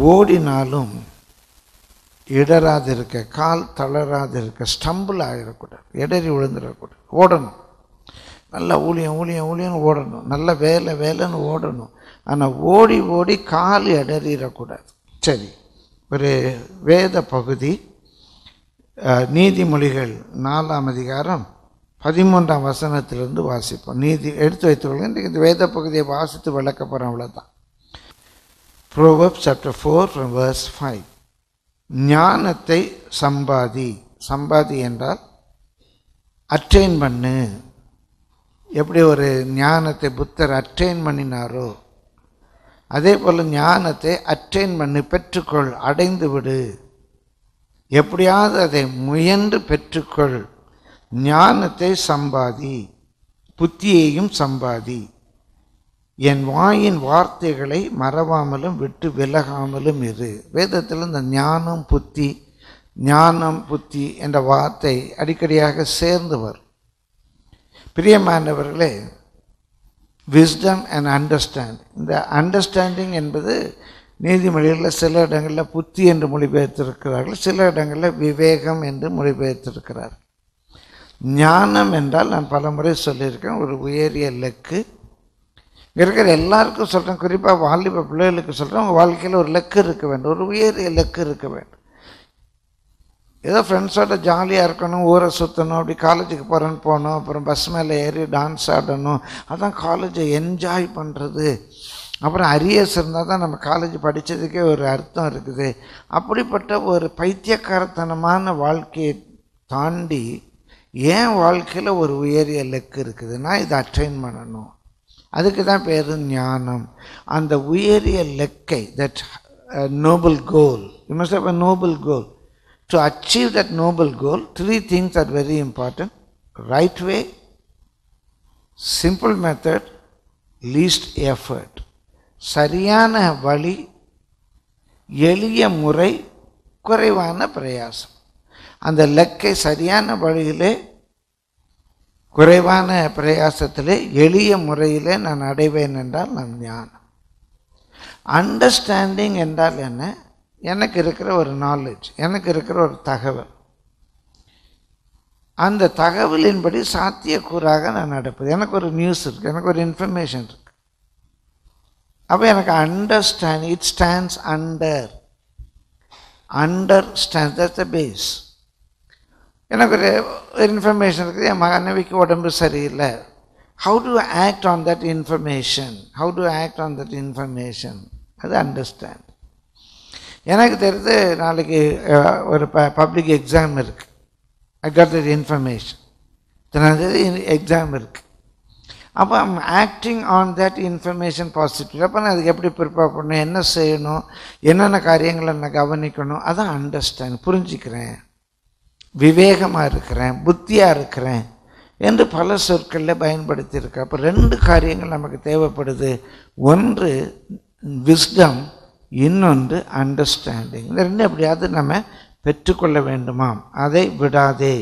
ஓடினாலும் இடராது இருக்க கால் தளராது இருக்க ஸ்டம்பிள் ஆகிடக்கூடாது இடறி விழுந்துடக்கூடாது ஓடணும் நல்லா ஊழியம் ஊழியம் ஊழியம் ஓடணும் நல்ல வேலை வேலைன்னு ஓடணும் ஆனால் ஓடி ஓடி கால் இடறிடக்கூடாது சரி ஒரு வேத பகுதி அஹ், நீதிமொழிகள் நாலாம் அதிகாரம் பதிமூன்றாம் வசனத்திலிருந்து வாசிப்போம் நீதி எடுத்து வைத்துக்கொள்ளுங்க இன்றைக்கு இந்த வேத பகுதியை வாசித்து விளக்க போகிறோம் அவ்வளோதான் Proverbs chapter 4 from verse 5 ஞானத்தை சம்பாதி சம்பாதி என்றால் அட்டைன் பண்ணு எப்படி ஒரு ஞானத்தை புத்தர் அட்டைன் பண்ணினாரோ அதே போல் ஞானத்தை அட்டைன் பண்ணி பெற்றுக்கொள் அடைந்து விடு எப்படியாவது அதை முயன்று பெற்றுக்கொள் ஞானத்தை சம்பாதி புத்தியையும் சம்பாதி என் வாயின் வார்த்தைகளை மறவாமலும் விட்டு விலகாமலும் இரு வேதத்தில் இந்த ஞானம் புத்தி ஞானம் புத்தி என்ற வார்த்தை அடிக்கடியாக சேர்ந்து வரும் பிரியமானவர்களே விஸ்டம் அண்ட் அண்டர்ஸ்டாண்ட் இந்த அண்டர்ஸ்டாண்டிங் என்பது நீதிமொழிகளில் சில இடங்களில் புத்தி என்று மொழிபெயர்த்திருக்கிறார்கள் சில இடங்களில் விவேகம் என்று மொழிபெயர்த்திருக்கிறார் ஞானம் என்றால் நான் பல முறை சொல்லியிருக்கேன் ஒரு உயரிய லக்கு இங்க இருக்கிற எல்லாருக்கும் சொல்கிறேன் குறிப்பாக வாலிப பிள்ளைகளுக்கு சொல்கிறேன் உங்கள் வாழ்க்கையில் ஒரு லக்கு இருக்க வேண்டும் ஒரு உயரிய லக்கு இருக்க வேண்டும் ஏதோ ஃப்ரெண்ட்ஸோட ஜாலியாக இருக்கணும் ஊரை சுற்றணும் அப்படி காலேஜுக்கு போகிறேன்னு போகணும் அப்புறம் பஸ் மேலே ஏறி டான்ஸ் ஆடணும் அதான் காலேஜை என்ஜாய் பண்ணுறது அப்புறம் அரியர்ஸ் இருந்தால் தான் நம்ம காலேஜ் படித்ததுக்கே ஒரு அர்த்தம் இருக்குது அப்படிப்பட்ட ஒரு பைத்தியக்காரத்தனமான வாழ்க்கையை தாண்டி ஏன் வாழ்க்கையில் ஒரு உயரிய லக்கு இருக்குதுன்னா இதை அட்டைன் பண்ணணும் அதுக்கு தான் பேர் ஞானம் அந்த உயரிய லெக்கை that noble goal you must have a noble goal to achieve that noble goal three things are very important right way simple method least effort சரியான வழி எளிய முறை குறைவான பிரயாசம் அந்த லெக்கை சரியான வழியிலே குறைவான பிரயாசத்திலே எளிய முறையிலே நான் அடைவேன் என்றால் நான் ஞானம் அண்டர்ஸ்டாண்டிங் என்றால் என்ன எனக்கு இருக்கிற ஒரு நாலேஜ் எனக்கு இருக்கிற ஒரு தகவல் அந்த தகவலின்படி சாத்தியக்கூறாக நான் நடப்பது எனக்கு ஒரு நியூஸ் இருக்குது எனக்கு ஒரு இன்ஃபர்மேஷன் இருக்குது அப்போ எனக்கு understand it stands under understand that's the base எனக்கு ஒரு ஒரு இன்ஃபர்மேஷன் இருக்குது என் மனைவிக்கு உடம்பு சரியில்லை how to act on that information how to act on that information அது அண்டர்ஸ்டாண்ட் எனக்கு தெரிஞ்சு நாளைக்கு அஹ், ஒரு ப பப்ளிக் எக்ஸாம் இருக்குது ஐ கட் தட் இன்ஃபர்மேஷன் இத்தனாந்தேதி எக்ஸாம் இருக்குது அப்போ I'm acting on that information positive அப்போ நான் அதுக்கு எப்படி ப்ரிப்பேர் பண்ணணும் என்ன செய்யணும் என்னென்ன காரியங்களை நான் கவனிக்கணும் அதான் அண்டர்ஸ்டாண்ட் புரிஞ்சுக்கிறேன் விவேகமாக இருக்கிறேன் புத்தியாக இருக்கிறேன் என்று பல சொற்களில் பயன்படுத்தியிருக்க அப்போ ரெண்டு காரியங்கள் நமக்கு தேவைப்படுது ஒன்று விஸ்டம் இன்னொன்று அண்டர்ஸ்டாண்டிங் இந்த ரெண்டு எப்படியாவது நம்ம பெற்றுக்கொள்ள வேண்டுமாம் அதை விடாதே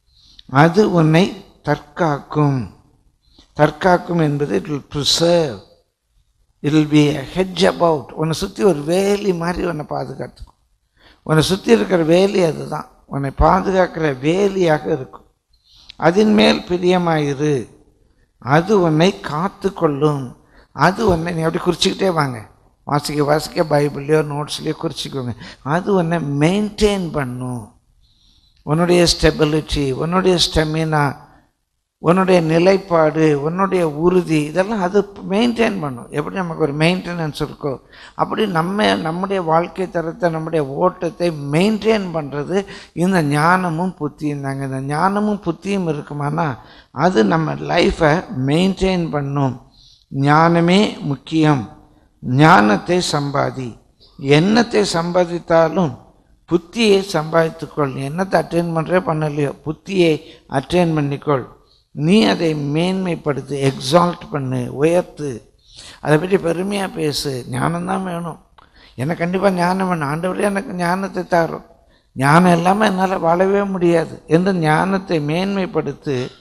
அது உன்னை தற்காக்கும் தற்காக்கும் என்பது it will preserve it will be hedge about உன்னை சுற்றி ஒரு வேலி மாதிரி உன்னை பாதுகாத்துக்கும் உன்னை சுற்றி இருக்கிற வேலி அதுதான் உன்னை பாதுகாக்கிற வேலியாக இருக்கும் அதன் மேல் பிரியமாயிரு அது உன்னை காத்து கொள்ளும் அது உன்னை நீ அப்படி குறிச்சிக்கிட்டே வாங்க வாசிக்க வாசிக்க பைபிள்லையோ நோட்ஸ்லையோ குறிச்சிக்கோங்க அது உன்னை மெயின்டைன் பண்ணும் உன்னுடைய ஸ்டெபிலிட்டி உன்னுடைய ஸ்டெமினா உன்னுடைய நிலைப்பாடு உன்னுடைய உறுதி இதெல்லாம் அது மெயின்டைன் பண்ணும் எப்படி நமக்கு ஒரு மெயின்டெனன்ஸ் இருக்கோ அப்படி நம்ம நம்முடைய வாழ்க்கை தரத்தை நம்முடைய ஓட்டத்தை மெயின்டைன் பண்ணுறது இந்த ஞானமும் புத்தியும் தாங்க இந்த ஞானமும் புத்தியும் இருக்குமானா அது நம்ம லைஃப்பை மெயின்டைன் பண்ணும் ஞானமே முக்கியம் ஞானத்தை சம்பாதி எண்ணத்தை சம்பாதித்தாலும் புத்தியை சம்பாதித்துக்கொள் நீ என்னத்தை அட்டைன் பண்ணுறே பண்ணலையோ புத்தியை அட்டைன் பண்ணிக்கொள் நீ அதை மேன்மைப்படுத்து எக்ஸால்ட் பண்ணு உயர்த்து அதை பற்றி பெருமையாக பேசு ஞானம்தான் வேணும் எனக்கு கண்டிப்பாக ஞானம் வேணும் ஆண்டவரே எனக்கு ஞானத்தை தாரும் ஞானம் இல்லாமல் என்னால் வாழவே முடியாது என்று ஞானத்தை மேன்மைப்படுத்து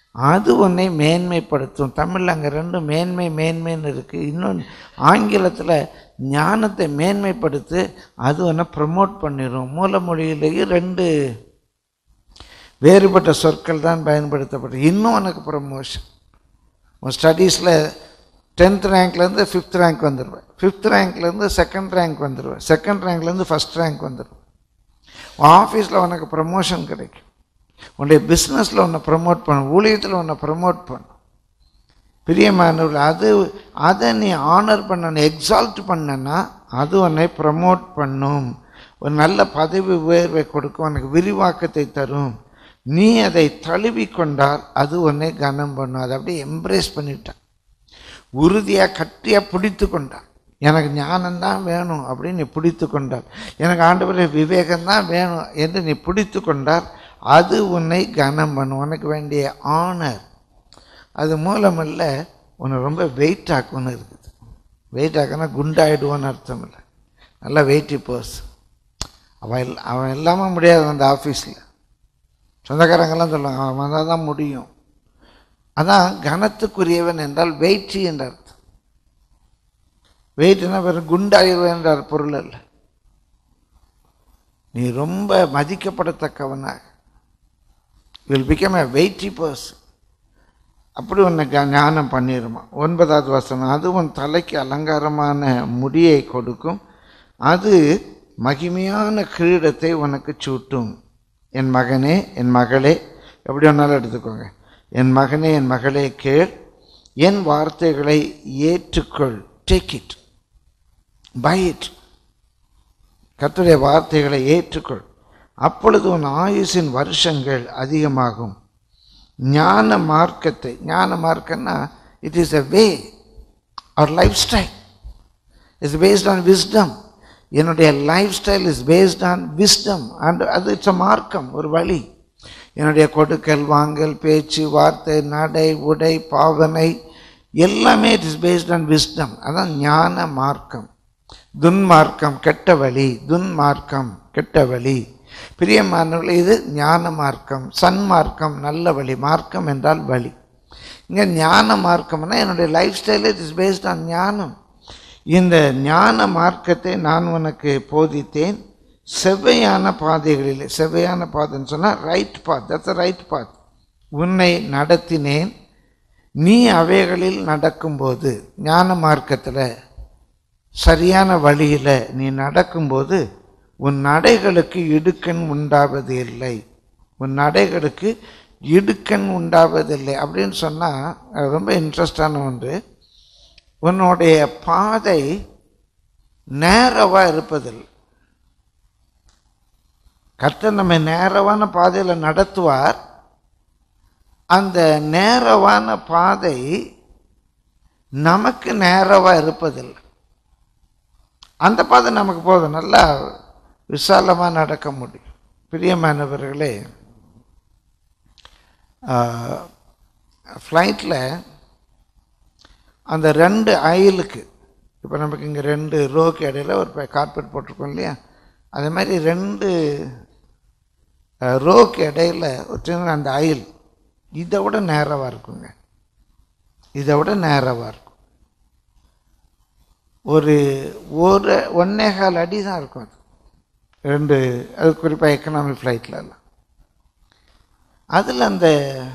அது உன்னை மேன்மைப்படுத்தும் தமிழில் அங்கே ரெண்டும் மேன்மை மேன்மைன்னு இருக்குது இன்னொன்று ஆங்கிலத்தில் ஞானத்தை மேன்மைப்படுத்து அது உன்னை ப்ரமோட் பண்ணிடும் மூல மொழியிலேயே ரெண்டு வேறுபட்ட சொற்கள் தான் பயன்படுத்தப்படும் இன்னும் உனக்கு ப்ரமோஷன் உன் ஸ்டடீஸில் டென்த் ரேங்க்லேருந்து ஃபிஃப்த் ரேங்க் வந்துடுவேன் ஃபிஃப்த் ரேங்க்லேருந்து செகண்ட் ரேங்க் வந்துடுவேன் செகண்ட் ரேங்க்லேருந்து ஃபஸ்ட் ரேங்க் வந்துடுவேன் உன் ஆஃபீஸில் உனக்கு ப்ரமோஷன் கிடைக்கும் உன்னுடைய பிஸ்னஸில் உன்னை ப்ரமோட் பண்ண ஊழியத்தில் உன்னை ப்ரமோட் பண்ணும் பிரியமானவர்கள் அது அதை நீ ஆனர் பண்ண எக்ஸால்ட் பண்ணனா அது உன்னை ப்ரமோட் பண்ணும் ஒரு நல்ல பதவி உயர்வை கொடுக்கும் உனக்கு விரிவாக்கத்தை தரும் நீ அதை தழுவி கொண்டால் அது உன்னை கனம் பண்ணும் அதை அப்படியே எம்ப்ரேஸ் பண்ணிட்டான் உறுதியாக கட்டியாக பிடித்து கொண்டான் எனக்கு ஞானம்தான் வேணும் அப்படின்னு நீ பிடித்து கொண்டால் எனக்கு ஆண்டவரே விவேகம்தான் வேணும் என்று நீ பிடித்து கொண்டால் அது உன்னை கனம் பண்ணும் உனக்கு வேண்டிய ஆனர் அது மூலமல்ல உன்னை ரொம்ப வெயிட் ஆக்குன்னு இருக்குது வெயிட் ஆக்குனா குண்டாயிடுவோன்னு அர்த்தம் இல்லை நல்லா வெயிட்டி பர்ஸ் அவன் இல்ல- அவன் இல்லாமல் முடியாது அந்த ஆஃபீஸில் சொந்தக்காரங்கெல்லாம் சொல்லுவாங்க அவன் வந்தால் தான் முடியும் அதான் கனத்துக்குரியவன் என்றால் வெயிட்டி என்ற அர்த்தம் வெயிட்னா வெறும் குண்டாயிருவன் என்ற பொருள் அல்ல நீ ரொம்ப மதிக்கப்படத்தக்கவனாக will become a weighty person அப்படி உன்னை க- ஞானம் பண்ணிடுமா ஒன்பதாவது வசனம் அது உன் தலைக்கு அலங்காரமான முடியை கொடுக்கும் அது மகிமையான கிரீடத்தை உனக்கு சூட்டும் என் மகனே என் மகளே எப்படி வேணாலும் எடுத்துக்கோங்க என் மகனே என் மகளே கேள் என் வார்த்தைகளை ஏற்றுக்கொள் டேக் இட் பை இட் கர்த்தருடைய வார்த்தைகளை ஏற்றுக்கொள் அப்பொழுது உன் ஆயுசின் வருஷங்கள் அதிகமாகும் ஞான மார்க்கத்தை ஞான மார்க்கம்னா it is a way our life style is based on wisdom என்னுடைய life style is based on wisdom and அது இட்ஸ் அ மார்க்கம் ஒரு வழி என்னுடைய கொடுக்கல் வாங்கல் பேச்சு வார்த்தை நடை உடை பாவனை எல்லாமே it is based on wisdom அதான் ஞான மார்க்கம் துன்மார்க்கம் கெட்ட வழி துன்மார்க்கம் கெட்ட வழி பிரியமானவர்களே இது ஞான மார்க்கம் சன்மார்க்கம் நல்ல வழி மார்க்கம் என்றால் வழி இங்கே ஞான மார்க்கம்னா என்னுடைய life style it is based on ஞானம் இந்த ஞான மார்க்கத்தை நான் உனக்கு போதித்தேன் செவ்வையான பாதைகளில் செவ்வையான பாதைன்னு சொன்னால் right path that's right path உன்னை நடத்தினேன் நீ அவைகளில் நடக்கும்போது ஞான மார்க்கத்தில் சரியான வழியில் நீ நடக்கும்போது உன் நடைகளுக்கு இடுக்கண் உண்டாவது இல்லை உன் நடைகளுக்கு இடுக்கண் உண்டாவதில்லை அப்படின்னு சொன்னால் ரொம்ப இன்ட்ரெஸ்டான ஒன்று உன்னுடைய பாதை நேரவாக இருப்பதில்லை கர்த்தர் நம்ம நேரவான பாதையில் நடத்துவார் அந்த நேரவான பாதை நமக்கு நேரவாக இருப்பதில்லை அந்த பாதை நமக்கு போதும் நல்லா விசாலமாக நடக்க முடியும் பிரியமானவர்களே ஃப்ளைட்டில் அந்த ரெண்டு அயலுக்கு இப்போ நமக்கு இங்கே ரெண்டு ரோக்கு இடையில ஒரு கார்பெட் போட்டிருக்கோம் இல்லையா அதே மாதிரி ரெண்டு ரோக்கு இடையில ஒரு சின்ன அந்த அயல் இதை விட நேரவாக இருக்குங்க இதை விட நேரவாக இருக்கும் ஒரு ஒரு ஒன்னே கால் அடி தான் இருக்கும் அது ரெண்டு அது குறிப்பாக எக்கனாமி ஃப்ளைட்லலாம் அதில் அந்த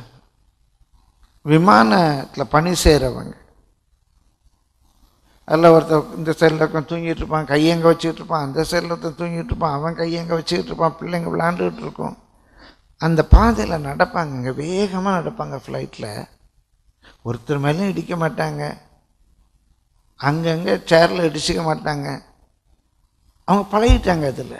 விமானத்தில் பணி செய்கிறவங்க அதில் ஒருத்தர் இந்த சைடில் ஒருத்தன் தூங்கிட்டு இருப்பான் கையங்க வச்சுக்கிட்டு இருப்பான் அந்த சைடில் ஒருத்தன் தூங்கிட்டு இருப்பான் அவன் கையங்க வச்சுக்கிட்டு இருப்பான் பிள்ளைங்க விளாண்டுக்கிட்டு இருக்கும் அந்த பாதையில் நடப்பாங்கங்க வேகமாக நடப்பாங்க ஃப்ளைட்டில் ஒருத்தர் மேலேயும் இடிக்க மாட்டாங்க அங்கங்கே சேரில் இடிச்சிக்க மாட்டாங்க அவங்க பழகிட்டாங்க அதில்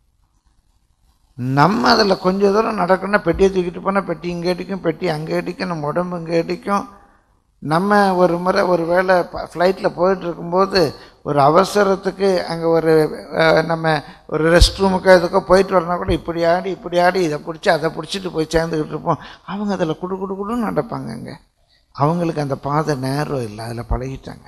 நம்ம அதில் கொஞ்சம் தூரம் நடக்கணும்னா பெட்டியை தூக்கிட்டு போனால் பெட்டி இங்கே அடிக்கும் பெட்டி அங்கே அடிக்கும் நம்ம உடம்பு இங்கே அடிக்கும் நம்ம ஒரு முறை ஒரு வேளை ஃப்ளைட்டில் போயிட்டு இருக்கும்போது ஒரு அவசரத்துக்கு அங்கே ஒரு அஹ், நம்ம ஒரு ரெஸ்ட் ரூமுக்கோ இதுக்கோ போயிட்டு வரனா கூட இப்படி ஆடி இப்படி ஆடி இதை பிடிச்சி அதை பிடிச்சிட்டு போய் சேர்ந்துக்கிட்டு இருப்போம் அவங்க அதில் குடு குடு குடுன்னு நடப்பாங்க அங்கே அவங்களுக்கு அந்த பாதை நேரம் இல்லை அதில் பழகிட்டாங்க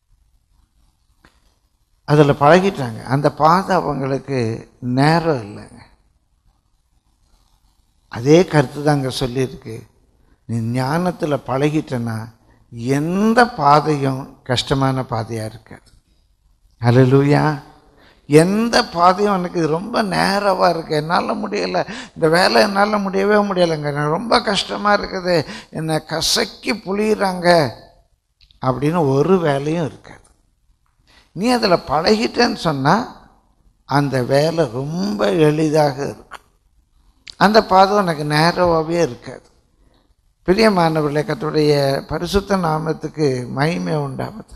அதில் பழகிட்டாங்க அந்த பாதை அவங்களுக்கு நேரம் இல்லைங்க அதே கருத்து தான் அங்கே சொல்லியிருக்கு நீ ஞானத்தில் பழகிட்டனா எந்த பாதையும் கஷ்டமான பாதையாக இருக்காது ஹalleluya எந்த பாதையும் எனக்கு இது ரொம்ப நேரவாக இருக்குது என்னால் முடியலை இந்த வேலை என்னால் முடியவே முடியலைங்க எனக்கு ரொம்ப கஷ்டமாக இருக்குது என்னை கசக்கி புளியிறாங்க அப்படின்னு ஒரு வேலையும் இருக்காது நீ அதில் பழகிட்டேன்னு சொன்னால் அந்த வேலை ரொம்ப எளிதாக இருக்கும் அந்த பாதை உனக்கு நேரவாகவே இருக்காது பிரியமானவர்களே கத்துடைய பரிசுத்த நாமத்துக்கு மகிமை உண்டாவது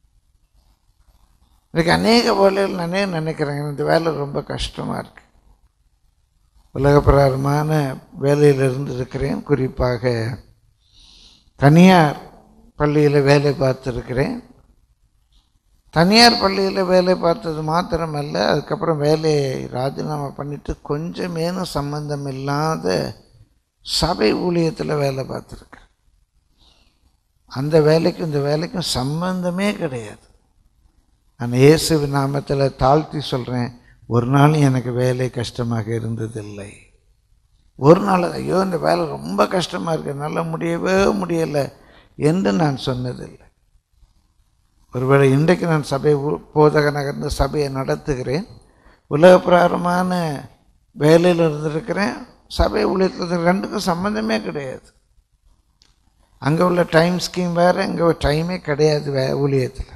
எனக்கு அநேக வேலைகள் நானே நினைக்கிறேங்க இந்த வேலை ரொம்ப கஷ்டமாக இருக்கு உலகப்பிரகாரமான வேலையில் இருந்து இருக்கிறேன் குறிப்பாக தனியார் பள்ளியில் வேலை பார்த்துருக்கிறேன் தனியார் பள்ளியில் வேலை பார்த்தது மாத்திரமல்ல அதுக்கப்புறம் வேலையை ராஜினாமா பண்ணிட்டு கொஞ்சமேனும் சம்பந்தம் இல்லாத சபை ஊழியத்தில் வேலை பார்த்துருக்கேன் அந்த வேலைக்கும் இந்த வேலைக்கும் சம்பந்தமே கிடையாது நான் இயேசு நாமத்தில் தாழ்த்தி சொல்கிறேன் ஒரு நாளும் எனக்கு வேலை கஷ்டமாக இருந்ததில்லை ஒரு நாள் ஐயோ இந்த வேலை ரொம்ப கஷ்டமாக இருக்குது என்னால் முடியவே முடியலை என்று நான் சொன்னதில்லை ஒருவேளை இன்றைக்கு நான் சபை ஊ- போதகனாக இருந்து சபையை நடத்துகிறேன் உலக பிரகாரமான வேலையில் இருந்திருக்கிறேன் சபை ஊழியத்தில் ரெண்டுக்கும் சம்மந்தமே கிடையாது அங்கே உள்ள டைம் ஸ்கீம் வேறு இங்கே டைமே கிடையாது வே ஊழியத்தில்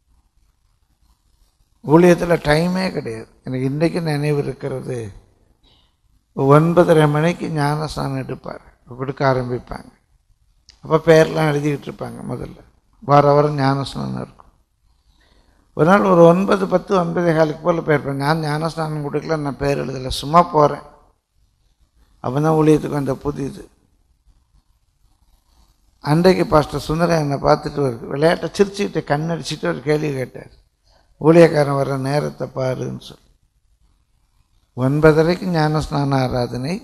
ஊழியத்தில் டைமே கிடையாது எனக்கு இன்றைக்கு நினைவு இருக்கிறது ஒன்பதரை மணிக்கு ஞானஸ்தானம் எடுப்பார் கொடுக்க ஆரம்பிப்பாங்க அப்போ பேர்லாம் எழுதிக்கிட்டு இருப்பாங்க முதல்ல வார வாரம் ஞானஸ்நானம் இருக்கும் ஒரு நாள் ஒரு ஒன்பது பத்து ஒன்பதே காலுக்கு போல் போயிருப்பேன் நான் ஞானஸ்நானம் கொடுக்கல நான் பேர் எழுதலை சும்மா போகிறேன் அப்போ தான் ஊழியத்துக்கு வந்த புதிது அன்றைக்கு பாஸ்டர் சுந்தரம் என்னை பார்த்துட்டு ஒரு விளையாட்டை சிரிச்சுக்கிட்டு கண்ணடிச்சிட்டு ஒரு கேள்வி கேட்டார் ஊழியக்காரன் வர்ற நேரத்தை பாருன்னு சொல்லி ஒன்பதரைக்கு ஞானஸ்நான ஆராதனை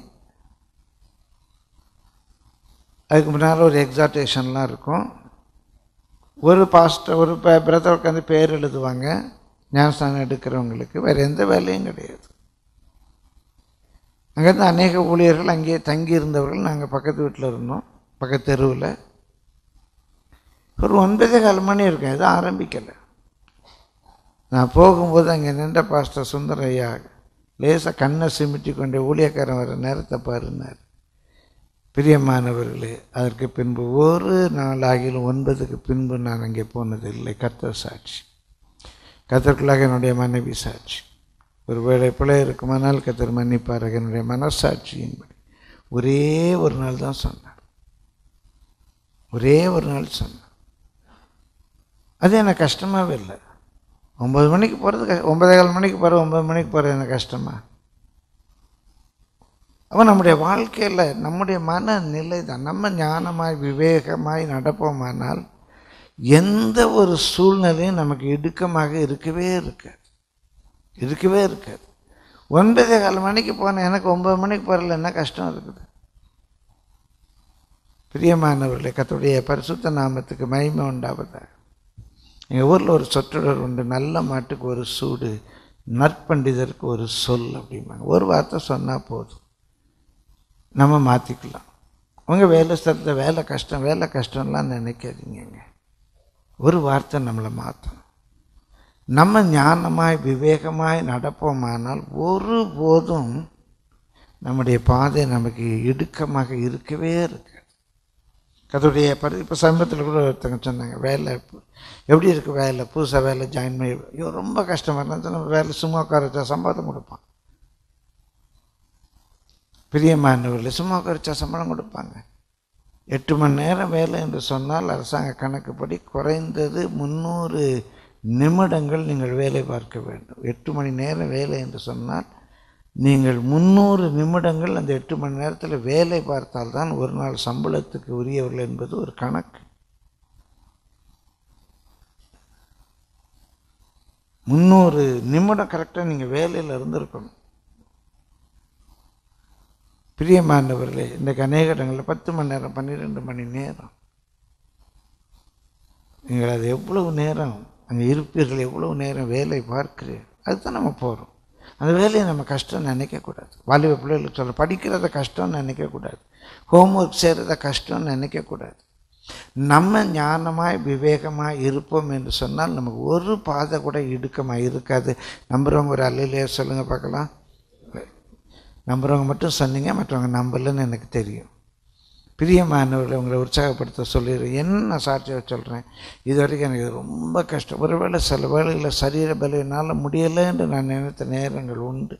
அதுக்கு முன்னால் ஒரு எக்ஸாட்டேஷன்லாம் இருக்கும் ஒரு பாஸ்டர் ஒரு பிரதர் உட்காந்து பேர் எழுதுவாங்க ஞானஸ்தானம் எடுக்கிறவங்களுக்கு வேறு எந்த வேலையும் கிடையாது அங்கேருந்து அநேக ஊழியர்கள் அங்கேயே தங்கி இருந்தவர்கள் நாங்கள் பக்கத்து வீட்டில் இருந்தோம் பக்கத்து தெருவில் ஒரு ஒன்பதே கால் மணி இருக்கும் எதுவும் ஆரம்பிக்கலை நான் போகும்போது அங்கே நின்ற பாஸ்டர் சுந்தரையா லேசாக கண்ணை சிமிட்டி கொண்டே ஊழியக்காரன் வர நேரத்தை பாருன்னார் பிரியமானவர்களே அதற்கு பின்பு ஒரு நாளாகிலும் ஒன்பதுக்கு பின்பு நான் அங்கே போனதில்லை கர்த்தர் சாட்சி கத்தருக்குள்ளாக என்னுடைய மனைவி சாட்சி ஒருவேளை பிழை இருக்குமானால் கத்தர் மன்னிப்பார்கள் என்னுடைய மனசாட்சியின்படி ஒரே ஒரு நாள் தான் சொன்னார் ஒரே ஒரு நாள் சொன்னார் அது எனக்கு கஷ்டமாகவே இல்லை ஒம்பது மணிக்கு போகிறது க ஒன்பதே கால் மணிக்கு போகிற ஒம்பது மணிக்கு போகிறது எனக்கு கஷ்டமா அப்போ நம்முடைய வாழ்க்கையில் நம்முடைய மனநிலை தான் நம்ம ஞானமாய் விவேகமாய் நடப்போமானால் எந்த ஒரு சூழ்நிலையும் நமக்கு இடுக்கமாக இருக்கவே இருக்காது இருக்கவே இருக்காது ஒன்பதே கால் மணிக்கு போனேன் எனக்கு ஒன்பது மணிக்கு போகிறதுல என்ன கஷ்டம் இருக்குது பிரியமானவர்களே கத்துடைய பரிசுத்த நாமத்துக்கு மகிமை உண்டாவதா எங்கள் ஊரில் ஒரு சொற்றொடர் உண்டு நல்ல மாட்டுக்கு ஒரு சூடு நற்பண்டிதருக்கு ஒரு சொல் அப்படிம்பாங்க ஒரு வார்த்தை சொன்னால் போதும் நம்ம மாற்றிக்கலாம் உங்கள் வேலை ஸ்தலத்தை வேலை கஷ்டம் வேலை கஷ்டம்லாம் நினைக்காதீங்கங்க ஒரு வார்த்தை நம்மளை மாற்றணும் நம்ம ஞானமாய் விவேகமாய் நடப்போமானால் ஒருபோதும் நம்முடைய பாதை நமக்கு இடுக்கமாக இருக்கவே இருக்காது கத்துடைய பரி இப்போ சமீபத்தில் கூட ஒருத்தங்க சொன்னாங்க வேலை பு- எப்படி இருக்குது வேலை புதுசாக வேலை ஜாயின் பண்ணி ஐயோ ரொம்ப கஷ்டமாக இருந்தால் நம்ம வேலை சும்மா உட்கார வச்சா சம்பளம் கொடுப்பான் பிரியமானவர்கள் சும்மா உட்கார வச்சா சம்பளம் கொடுப்பாங்க எட்டு மணி நேரம் வேலை என்று சொன்னால் அரசாங்க கணக்குப்படி குறைந்தது முந்நூறு நிமிடங்கள் நீங்கள் வேலை பார்க்க வேண்டும் எட்டு மணி நேரம் வேலை என்று சொன்னால் நீங்கள் முந்நூறு நிமிடங்கள் அந்த எட்டு மணி நேரத்தில் வேலை பார்த்தால்தான் ஒரு நாள் சம்பளத்துக்கு உரியவர்கள் என்பது ஒரு கணக்கு முந்நூறு நிமிடம் கரெக்டாக நீங்கள் வேலையில் இருந்திருக்கணும் பிரியமானவர்களே இன்றைக்கு அநேக இடங்களில் பத்து மணி நேரம் பன்னிரெண்டு மணி நேரம் நீங்கள் அது எவ்வளவு நேரம் அங்கே இருப்பீர்கள் எவ்வளவு நேரம் வேலை பார்க்கிறீர்கள் அதுதான் நம்ம போகிறோம் அந்த வேலையை நம்ம கஷ்டம் நினைக்கக்கூடாது வாலிப பிள்ளைகளுக்கு சொல்ல படிக்கிறத கஷ்டம்னு நினைக்கக்கூடாது ஹோம்ஒர்க் செய்கிறத கஷ்டம்னு நினைக்கக்கூடாது நம்ம ஞானமாய் விவேகமாய் இருப்போம் என்று சொன்னால் நமக்கு ஒரு பாதை கூட இடுக்கமாக இருக்காது நம்புகிறவங்க ஒரு அல்லையிலே சொல்லுங்கள் பார்க்கலாம் நம்புகிறவங்க மட்டும் சொன்னீங்க மற்றவங்க நம்பலன்னு எனக்கு தெரியும் பிரியமானவர்களை உங்களை உற்சாகப்படுத்த சொல்லிடுறேன் என்ன சாட்சியாக சொல்கிறேன் இது வரைக்கும் எனக்கு இது ரொம்ப கஷ்டம் ஒருவேளை சில வேளைகளில் சரீர பலையினால் முடியலை என்று நான் நினைத்த நேரங்கள் உண்டு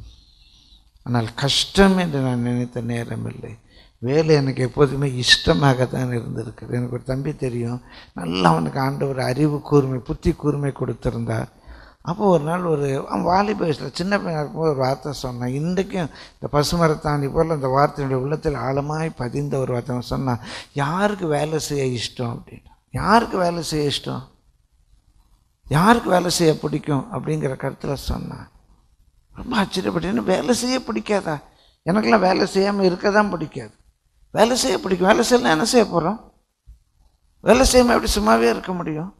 ஆனால் கஷ்டம் என்று நான் நினைத்த நேரம் இல்லை வேலை எனக்கு எப்போதுமே இஷ்டமாக தான் இருந்திருக்குது எனக்கு ஒரு தம்பி தெரியும் நல்லா அவனுக்கு ஆண்டவர் அறிவு கூர்மை புத்தி கூர்மை கொடுத்துருந்தார் அப்போ ஒரு நாள் ஒரு அவன் வாலிப வயசில் சின்ன பையனாக இருக்கும்போது ஒரு வார்த்தை சொன்னான் இன்றைக்கும் இந்த பசுமரத்தாண்டி போல் அந்த வார்த்தையுடைய உள்ளத்தில் ஆழமாய் பதிந்த ஒரு வார்த்தை அவன் சொன்னான் யாருக்கு வேலை செய்ய இஷ்டம் அப்படின்னு யாருக்கு வேலை செய்ய இஷ்டம் யாருக்கு வேலை செய்ய பிடிக்கும் அப்படிங்கிற கருத்தில் சொன்னான் ரொம்ப ஆச்சரியப்பட்டேன்னு வேலை செய்ய பிடிக்காதா எனக்கெல்லாம் வேலை செய்யாமல் இருக்க தான் பிடிக்காது வேலை செய்ய பிடிக்கும் வேலை செய்யலாம் என்ன செய்ய போகிறோம் வேலை செய்யாமல் எப்படி சும்மாவே இருக்க முடியும்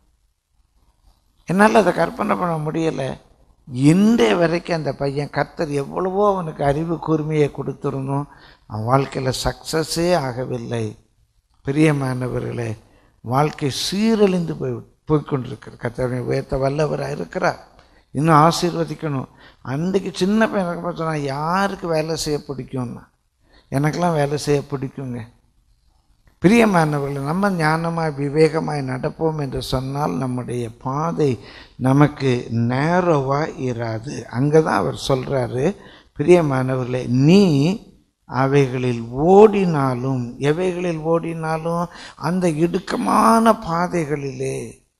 என்னால் அதை கற்பனை பண்ண முடியலை இன்றைய வரைக்கும் அந்த பையன் கர்த்தர் எவ்வளவோ அவனுக்கு அறிவு கூர்மையை கொடுத்துருந்தோம் அவன் வாழ்க்கையில் சக்ஸஸே ஆகவில்லை பிரியமானவர்களே வாழ்க்கை சீரழிந்து போய் போய்கொண்டிருக்கிறது கர்த்தருடைய உயர்த்த வல்லவராக இருக்கிறார் இன்னும் ஆசீர்வதிக்கணும் அன்றைக்கு சின்ன பையனுக்கு சொன்னால் யாருக்கு வேலை செய்ய பிடிக்கும்னா எனக்கெல்லாம் வேலை செய்ய பிடிக்குங்க பிரியமானவர்கள் நம்ம ஞானமாய் விவேகமாய் நடப்போம் என்று சொன்னால் நம்முடைய பாதை நமக்கு நேரோவாக இராது அங்கே தான் அவர் சொல்கிறாரு பிரியமானவர்களே நீ அவைகளில் ஓடினாலும் எவைகளில் ஓடினாலும் அந்த இடுக்கமான பாதைகளிலே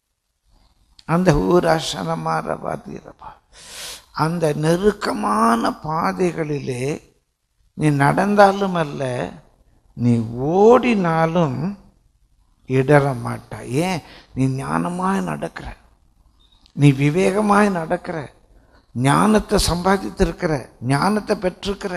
அந்த ஊராசனமாற பாத்திரப்பா அந்த நெருக்கமான பாதைகளிலே நீ நடந்தாலும் அல்ல நீ ஓடினாலும் இடற மாட்டாய் ஏன் நீ ஞானமாய் நடக்கிற நீ விவேகமாய் நடக்கிற ஞானத்தை சம்பாதித்திருக்கிற ஞானத்தை பெற்றிருக்கிற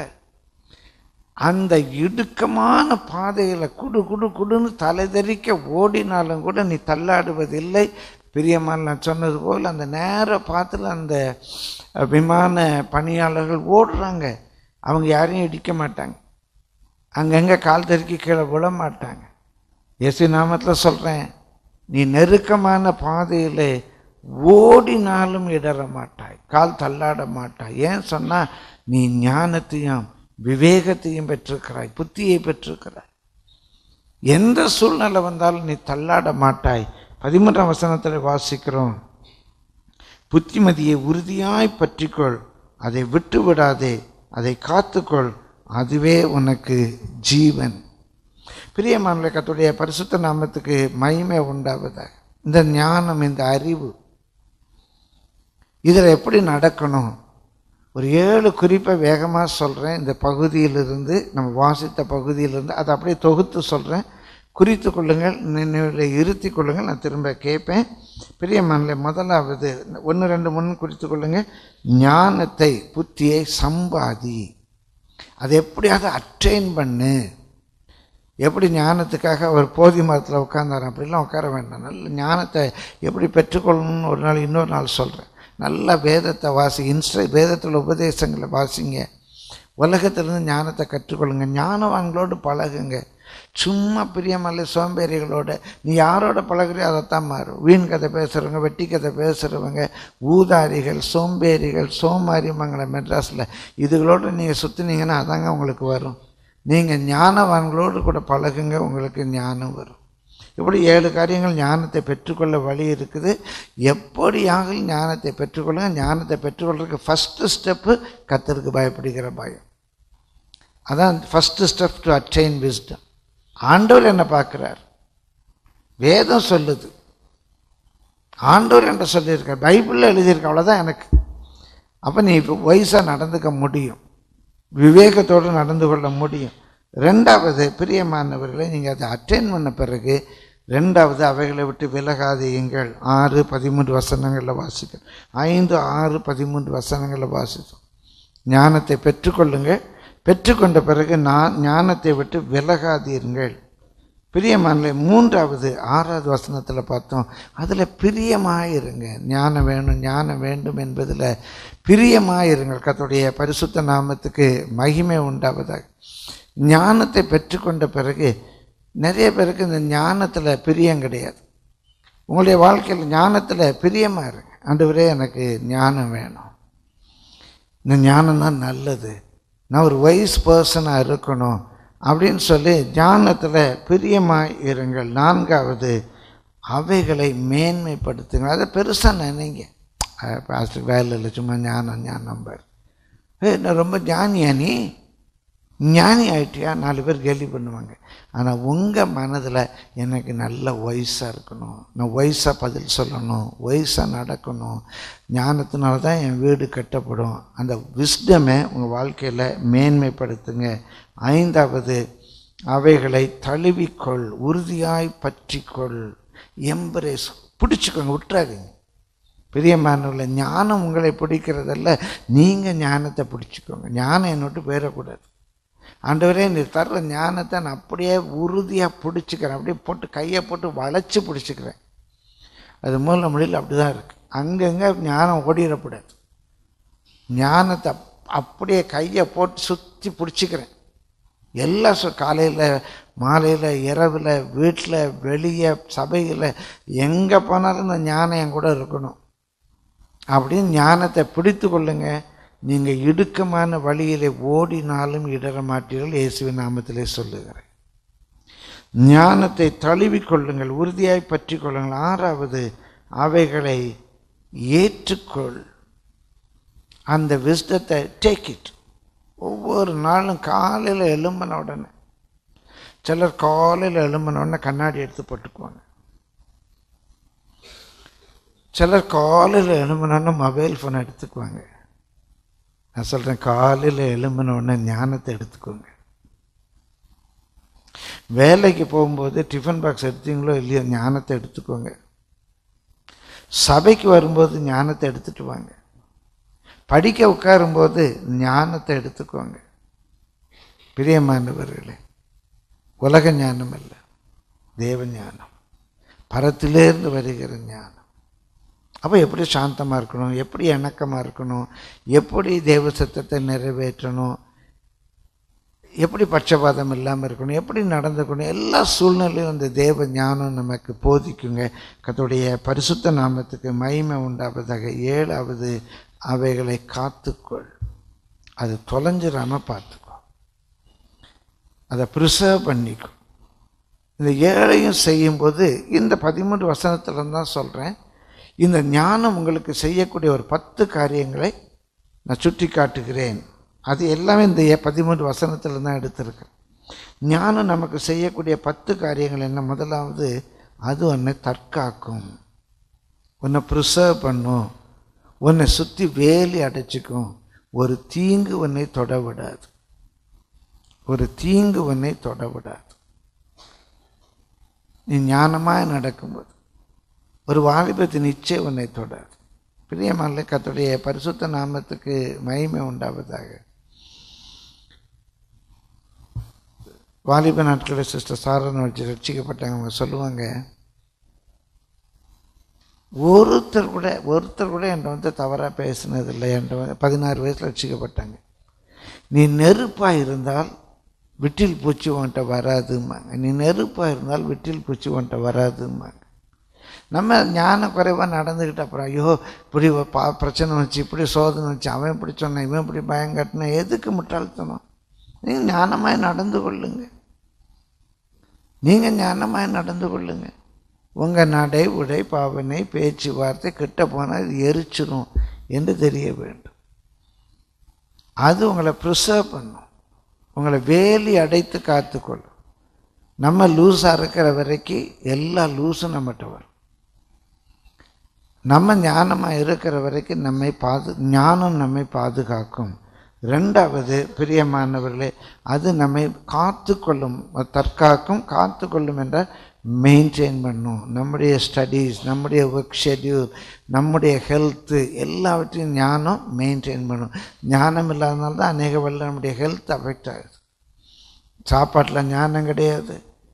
அந்த இடுக்கமான பாதையில் குடு குடு குடுன்னு தலைதெறிக்க ஓடினாலும் கூட நீ தள்ளாடுவதில்லை பிரியமான நான் சொன்னது போல் அந்த நேர பாத்தில் அந்த விமான பணியாளர்கள் ஓடுறாங்க அவங்க யாரையும் இடிக்க மாட்டாங்க அங்கங்கே கால் தெருக்கி கீழே விழ மாட்டாங்க இயேசு நாமத்தில் சொல்கிறேன் நீ நெருக்கமான பாதையில் ஓடினாலும் இடற மாட்டாய் கால் தள்ளாட மாட்டாய் ஏன் சொன்னால் நீ ஞானத்தையும் விவேகத்தையும் பெற்றிருக்கிறாய் புத்தியை பெற்றிருக்கிறாய் எந்த சூழ்நிலை வந்தாலும் நீ தள்ளாட மாட்டாய் பதிமூன்றாம் வசனத்தில் வாசிக்கிறோம் புத்திமதியை உறுதியாய் பற்றிக்கொள் அதை விட்டு விடாதே அதை காத்துக்கொள் அதுவே உனக்கு ஜீவன் பிரியமான கத்துடைய பரிசுத்த நாமத்துக்கு மகிமை உண்டாவதாக இந்த ஞானம் இந்த அறிவு இதில் எப்படி நடக்கணும் ஒரு ஏழு குறிப்பை வேகமாக சொல்கிறேன் இந்த பகுதியிலிருந்து நம்ம வாசித்த பகுதியிலிருந்து அதை அப்படியே தொகுத்து சொல்கிறேன் குறித்து கொள்ளுங்கள் நினைவில் இருத்தி கொள்ளுங்கள் நான் திரும்ப கேட்பேன் பிரியமான முதலாவது ஒன்று ரெண்டு மூணு குறித்து கொள்ளுங்கள் ஞானத்தை புத்தியை சம்பாதி அதை எப்படியாவது அட்டைன் பண்ணு எப்படி ஞானத்துக்காக அவர் போதி மரத்தில் உட்காந்தார் அப்படிலாம் உட்கார வேண்டாம் நல்ல ஞானத்தை எப்படி பெற்றுக்கொள்ளணும்னு ஒரு நாள் இன்னொரு நாள் சொல்கிறேன் நல்ல வேதத்தை வாசி இன்ஸ்ட வேதத்தில் உபதேசங்களை வாசிங்க உலகத்திலேருந்து ஞானத்தை கற்றுக்கொள்ளுங்க ஞானவான்களோடு பழகுங்க சும்மா பிரியமல்ல சோம்பேறிகளோட நீ யாரோட பழகுறியோ அதைத்தான் மாறும் வீண் கதை பேசுகிறவங்க வெட்டி கதை பேசுகிறவங்க ஊதாரிகள் சோம்பேறிகள் சோமாரிமங்கல மெட்ராஸில் இதுகளோடு நீங்கள் சுற்றினீங்கன்னா அதாங்க உங்களுக்கு வரும் நீங்கள் ஞானவான்களோடு கூட பழகுங்க உங்களுக்கு ஞானம் வரும் இப்படி ஏழு காரியங்கள் ஞானத்தை பெற்றுக்கொள்ள வழி இருக்குது எப்படியாக ஞானத்தை பெற்றுக்கொள்ளுங்க ஞானத்தை பெற்றுக்கொள்றதுக்கு ஃபஸ்ட்டு ஸ்டெப்பு கத்தருக்கு பயப்படுகிற பயம் அதான் first step to attain wisdom ஆண்டவர் என்ன பார்க்குறார் வேதம் சொல்லுது ஆண்டவர் என்ன சொல்லியிருக்கார் பைபிளில் எழுதியிருக்க அவ்வளோதான் எனக்கு அப்போ நீ இப்போ வயசாக நடந்துக்க முடியும் விவேகத்தோடு நடந்து கொள்ள முடியும் ரெண்டாவது பிரியமானவர்களை நீங்கள் அதை அட்டென்ட் பண்ண பிறகு ரெண்டாவது அவைகளை விட்டு விலகாதீங்கள் ஆறு பதிமூன்று வசனங்களில் வாசிக்கிறோம் ஐந்து ஆறு பதிமூன்று வசனங்களில் வாசித்தோம் ஞானத்தை பெற்றுக்கொள்ளுங்கள் பெற்றுக்கொண்ட பிறகு நான் ஞானத்தை விட்டு விலகாதீர்கள் பிரியமான மூன்றாவது ஆறாவது வசனத்தில் பார்த்தோம் அதில் பிரியமாக இருங்க ஞானம் வேணும் ஞானம் வேண்டும் என்பதில் பிரியமாக இருங்கள் கர்த்தருடைய பரிசுத்த நாமத்துக்கு மகிமை உண்டாவதாக ஞானத்தை பெற்றுக்கொண்ட பிறகு நிறைய பேருக்கு இந்த ஞானத்தில் பிரியம் கிடையாது உங்களுடைய வாழ்க்கையில் ஞானத்தில் பிரியமாக இருங்க ஆண்டவரே எனக்கு ஞானம் வேணும் இந்த ஞானம் தான் நல்லது நான் ஒரு வைஸ் பர்சனாக இருக்கணும் அப்படின்னு சொல்லி ஞானத்தில் பிரியமாக இருங்கள் நான்காவது அவைகளை மேன்மைப்படுத்துங்க அதை பெருசாக நினைங்க பாஸ்டர் வேலை இல்லை சும்மா ஞானம் ஞானம் பாரு ஏய் நான் ரொம்ப ஞானியா நீ ஞானி ஆயிட்டியா நாலு பேர் கேலி பண்ணுவாங்க ஆனால் உங்கள் மனதில் எனக்கு நல்ல வயசாக இருக்கணும் நான் வயசாக பதில் சொல்லணும் வயசாக நடக்கணும் ஞானத்தினால தான் என் வீடு கட்டப்படும் அந்த விஸ்டமை உங்கள் வாழ்க்கையில் மேன்மைப்படுத்துங்க ஐந்தாவது அவைகளை தழுவிக்கொள் உறுதியாய் பற்றிக்கொள் எம்பரேஸ் பிடிச்சிக்கோங்க விட்டுறாதீங்க பிரியமானவர்கள ஞானம் உங்களை பிடிக்கிறதல்ல நீங்கள் ஞானத்தை பிடிச்சிக்கோங்க ஞானம் என்னோட்டு போயிடக்கூடாது ஆண்டவரே நீ தர்ற ஞானத்தை நான் அப்படியே உறுதியாக பிடிச்சிக்கிறேன் அப்படியே போட்டு கையை போட்டு வளைச்சி பிடிச்சிக்கிறேன் அது மூல மொழியில் அப்படி தான் இருக்குது அங்கங்கே ஞானம் ஓடிடக்கூடாது ஞானத்தை அப்- அப்படியே கையை போட்டு சுற்றி பிடிச்சிக்கிறேன் எல்லா சு காலையில் மாலையில் இரவில் வீட்டில் வெளியே சபையில் எங்கே போனாலும் இந்த ஞானம் என் கூட இருக்கணும் அப்படின்னு ஞானத்தை பிடித்து கொள்ளுங்க நீங்கள் இடுக்கமான வழியிலே ஓடினாலும் இடர மாட்டீர்கள் இயேசுவின் நாமத்திலே சொல்லுகிறேன் ஞானத்தை தழுவிக் கொள்ளுங்கள் உறுதியாய் பற்றி கொள்ளுங்கள் ஆறாவது அவைகளை ஏற்றுக்கொள் அந்த விஸ்டத்தை டேக் இட் ஒவ்வொரு நாளும் காலையில் எழும்பின உடனே சிலர் காலையில் எழும்பின உடனே கண்ணாடி எடுத்து போட்டுக்குவாங்க சிலர் காலையில் எழும்பினோடனே மொபைல் ஃபோன் எடுத்துக்குவாங்க நான் சொல்கிறேன் காலையில் எழும்பின உடனே ஞானத்தை எடுத்துக்கோங்க வேலைக்கு போகும்போது டிஃபன் பாக்ஸ் எடுத்தீங்களோ இல்லையோ ஞானத்தை எடுத்துக்கோங்க சபைக்கு வரும்போது ஞானத்தை எடுத்துட்டு வாங்க படிக்க உட்காரும்போது ஞானத்தை எடுத்துக்கோங்க பிரியமானவர்களே உலக ஞானம் அல்ல தேவ ஞானம் பரத்திலேருந்து வருகிற ஞானம் அப்போ எப்படி சாந்தமாக இருக்கணும் எப்படி இணக்கமாக இருக்கணும் எப்படி தேவ சத்தத்தை நிறைவேற்றணும் எப்படி பட்சபாதம் இல்லாமல் இருக்கணும் எப்படி நடந்துக்கணும் எல்லா சூழ்நிலையும் அந்த தேவ ஞானம் நமக்கு போதிக்குங்க கர்த்தருடைய பரிசுத்த நாமத்துக்கு மகிமை உண்டாவதாக ஏழாவது அவைகளை காத்துக்கொள் அது தொலைஞ்சிடாமல் பார்த்துக்கோ அதை ப்ரிசர்வ் பண்ணிக்கோ இந்த ஏழையும் செய்யும்போது இந்த பதிமூன்று வசனத்தில் தான் சொல்கிறேன் இந்த ஞானம் உங்களுக்கு செய்யக்கூடிய ஒரு பத்து காரியங்களை நான் சுட்டி காட்டுகிறேன் அது எல்லாமே இந்த பதிமூன்று வசனத்தில் தான் எடுத்திருக்கேன் ஞானம் நமக்கு செய்யக்கூடிய பத்து காரியங்கள் என்ன முதலாவது அது உன்னை தற்காக்கும் உன்னை ப்ரிசர்வ் பண்ணும் உன்னை சுற்றி வேலி அடைச்சிக்கும் ஒரு தீங்கு உன்னை தொட விடாது ஒரு தீங்கு உன்னை தொட விடாது நீ ஞானமாக நடக்கும்போது ஒரு வாலிபத்தின் இச்சை உன்னை தொடாது பிரியமான கத்துடைய பரிசுத்த நாமத்துக்கு மகிமை உண்டாவதாக வாலிப நாட்களில் சிஸ்டர் சாரனை வச்சு ரட்சிக்கப்பட்டாங்க அவங்க சொல்லுவாங்க ஒருத்தர் கூட ஒருத்தர் கூட என்கிட்ட வந்து தவறாக பேசினதில்லை என்கிட்ட வந்து பதினாறு வயசில் ரட்சிக்கப்பட்டாங்க நீ நெருப்பாக இருந்தால் விட்டில் பூச்சி உன்கிட்ட வராதும்பாங்க நீ நெருப்பாக இருந்தால் விட்டில் பூச்சி உன்கிட்ட வராதும்பாங்க நம்ம ஞான குறைவாக நடந்துக்கிட்ட அப்புறம் ஐயோ இப்படி ஒரு பா பிரச்சனை வச்சு இப்படி சோதனை வச்சு அவன் இப்படி சொன்னான் இவன் இப்படி பயம் கட்டினான் எதுக்கு முட்டாள்தனம் நீங்கள் ஞானமாய் நடந்து கொள்ளுங்க நீங்கள் ஞானமாய் நடந்து கொள்ளுங்க உங்கள் நடை உடை பாவனை பேச்சு வார்த்தை கிட்ட போனால் இது எரிச்சிடும் என்று தெரிய வேண்டும் அது உங்களை ப்ரிசர்வ் பண்ணும் உங்களை வேலி அடைத்து காத்துக்கொள்ளும் நம்ம லூஸாக இருக்கிற வரைக்கும் எல்லா லூஸும் நம்மகிட்ட வரும் நம்ம ஞானமாக இருக்கிற வரைக்கும் நம்மை பாது ஞானம் நம்மை பாதுகாக்கும் ரெண்டாவது பிரியமானவர்களே அது நம்மை காத்துக்கொள்ளும் தற்காக்கும் காத்துக்கொள்ளும் என்றால் மெயின்டைன் பண்ணும் நம்முடைய ஸ்டடீஸ் நம்முடைய ஒர்க் ஷெட்யூல் நம்முடைய ஹெல்த்து எல்லாவற்றையும் ஞானம் மெயின்டைன் பண்ணும் ஞானம் இல்லாதனால தான் அநேக வல்ல நம்முடைய ஹெல்த் அஃபெக்ட் ஆகுது சாப்பாட்டில் ஞானம் கிடையாது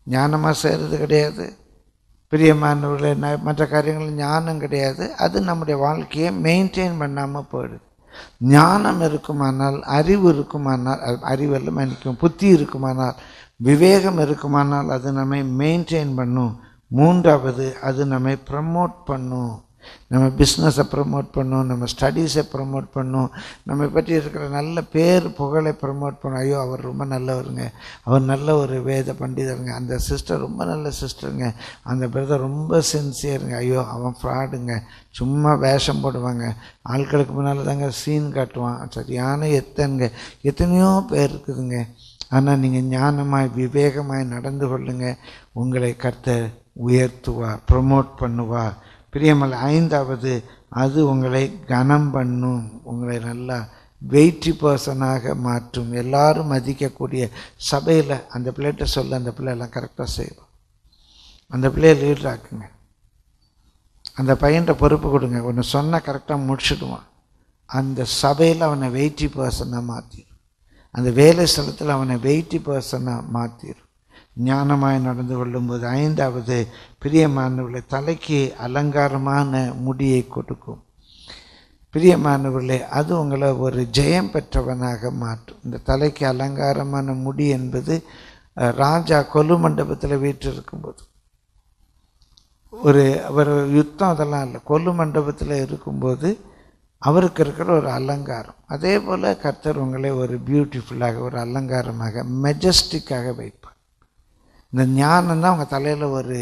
ஞானமாக செய்கிறது கிடையாது பிரியமானவர்களே ந- மற்ற காரியங்கள் ஞானம் கிடையாது அது நம்முடைய வாழ்க்கையை மெயின்டைன் பண்ணாமல் போயிடுது ஞானம் இருக்குமானால் அறிவு இருக்குமானால் அ- அறிவல்ல மன்னிக்கும் புத்தி இருக்குமானால் விவேகம் இருக்குமானால் அது நம்மை மெயின்டைன் பண்ணும் மூன்றாவது அது நம்மை ப்ரமோட் பண்ணும் நம்ம பிஸ்னஸை ப்ரமோட் பண்ணும் நம்ம ஸ்டடீஸை ப்ரமோட் பண்ணும் நம்மை பற்றி இருக்கிற நல்ல பேர் புகழை ப்ரமோட் பண்ணும் ஐயோ அவர் ரொம்ப நல்லவருங்க அவர் நல்ல ஒரு வேத பண்டிதருங்க அந்த சிஸ்டர் ரொம்ப நல்ல சிஸ்டருங்க அந்த பிரதர் ரொம்ப சின்சியருங்க ஐயோ அவன் ஃப்ராடுங்க சும்மா வேஷம் போடுவாங்க ஆட்களுக்கு முன்னால் தாங்க சீன் காட்டுவான் சரியான எத்தனுங்க எத்தனையோ பேர் இருக்குதுங்க ஆனால் நீங்கள் ஞானமாய் விவேகமாய் நடந்து கொள்ளுங்க உங்களை கர்த்தர் உயர்த்துவார் ப்ரமோட் பண்ணுவார் பிரியமல் ஐந்தாவது அது உங்களை கனம் பண்ணும் உங்களை நல்லா வெயிட்டி பர்சனாக மாற்றும் எல்லாரும் மதிக்கக்கூடிய சபையில் அந்த பிள்ளைகிட்ட சொல்ல அந்த பிள்ளை எல்லாம் கரெக்டாக செய்வோம் அந்த பிள்ளையை லீடர் ஆக்குங்க அந்த பையன்கிட்ட பொறுப்பு கொடுங்க ஒன்று சொன்னால் கரெக்டாக முடிச்சிடுவான் அந்த சபையில் அவனை வெயிட்டி பர்சனாக மாற்றிடும் அந்த வேலை ஸ்தலத்தில் அவனை வெயிட்டி பர்சனாக மாற்றிடும் ஞானமாய் நடந்து கொள்ளும்போது ஐந்தாவது பிரியமானவர்களை தலைக்கு அலங்காரமான முடியை கொடுக்கும் பிரியமானவர்களே அது உங்களை ஒரு ஜெயம் பெற்றவனாக மாற்றும் இந்த தலைக்கு அலங்காரமான முடி என்பது அஹ், ராஜா கொலு மண்டபத்தில் வீற்றிருக்கும்போது ஒரு அவர் யுத்தம் அதெல்லாம் இல்லை கொல்லு மண்டபத்தில் இருக்கும்போது அவருக்கு இருக்கிற ஒரு அலங்காரம் அதே போல் கர்த்தர் உங்களை ஒரு பியூட்டிஃபுல்லாக ஒரு அலங்காரமாக மெஜஸ்டிக்காக வைப்பார் இந்த ஞானம் தான் உங்கள் தலையில் ஒரு